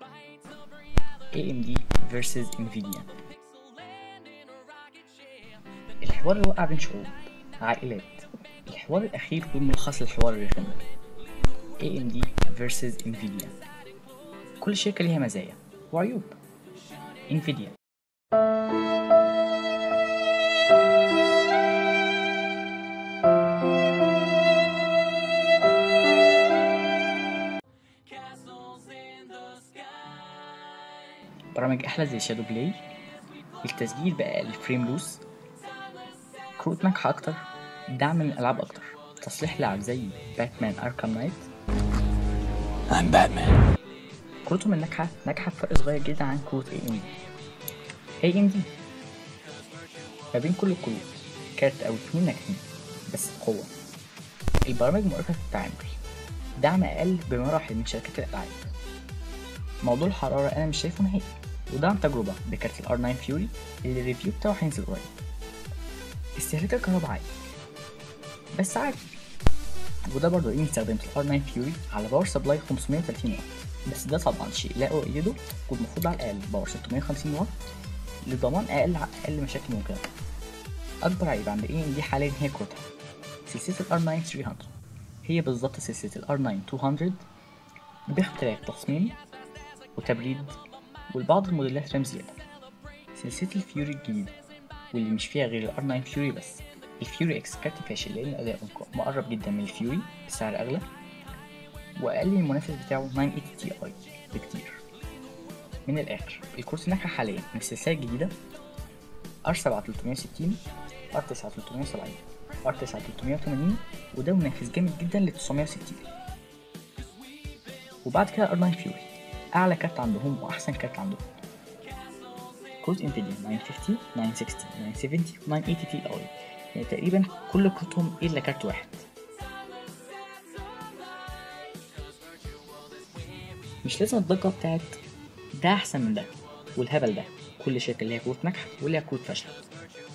AMD versus Nvidia الحوار اللي وقع بين شعوب عائلات الحوار الأخير والملخص للحوار الرخم ده AMD versus Nvidia كل شركة ليها مزايا وعيوب Nvidia برامج أحلى زي شادو بلاي التسجيل بأقل فريم لوس كروت ناجحة أكتر دعم من الألعاب أكتر تصليح لعب زي باتمان أركام نايت I'm Batman. كروتهم الناجحة ناجحة بفرق صغير جدا عن كروت AMD AMD ما بين كل الكروت كارت أو اتنين ناجحين بس بقوة البرامج مقرفة في التعامل دعم أقل بمراحل من شركات الألعاب موضوع الحرارة أنا مش شايفه نهائي وده عن تجربة بكارت ال R9 فيوري اللي الريفيو بتاعه هينزل قريب استهلاك الكهرباء عالي بس عادي وده برضه اني استخدمت ال R9 فيوري على باور سبلاي 530 واط بس ده طبعا شيء لا أؤيده والمفروض على الأقل باور 650 واط لضمان أقل أقل مشاكل ممكنة أكبر عيب عند AMD حاليا هي كروتها سلسلة ال R9 300 هي بالظبط سلسلة ال R9 200 باختلاف تصميم وتبريد والبعض الموديلات رام زيادة سلسلة الفيوري الجديدة واللي مش فيها غير ال R9 فيوري بس الفيوري اكس كارت فاشل لأن أداؤه مقرب جدا من الفيوري بسعر أغلى وأقل من المنافس بتاعه 980 تي اي بكتير من الآخر الكورس ناجحة حاليا من السلسلة الجديدة R7 360 R9 370 R9 380 وده منافس جامد جدا ل 960 وبعد كده R9 فيوري أعلى كارت عندهم وأحسن كارت عندهم كروت انفيديا 950 960 970 980 تي اي يعني تقريبا كل كروتهم إلا كارت واحد مش لازم الضجة بتاعت ده أحسن من ده والهبل ده كل شركة ليها كروت ناجحة وليها كروت فاشلة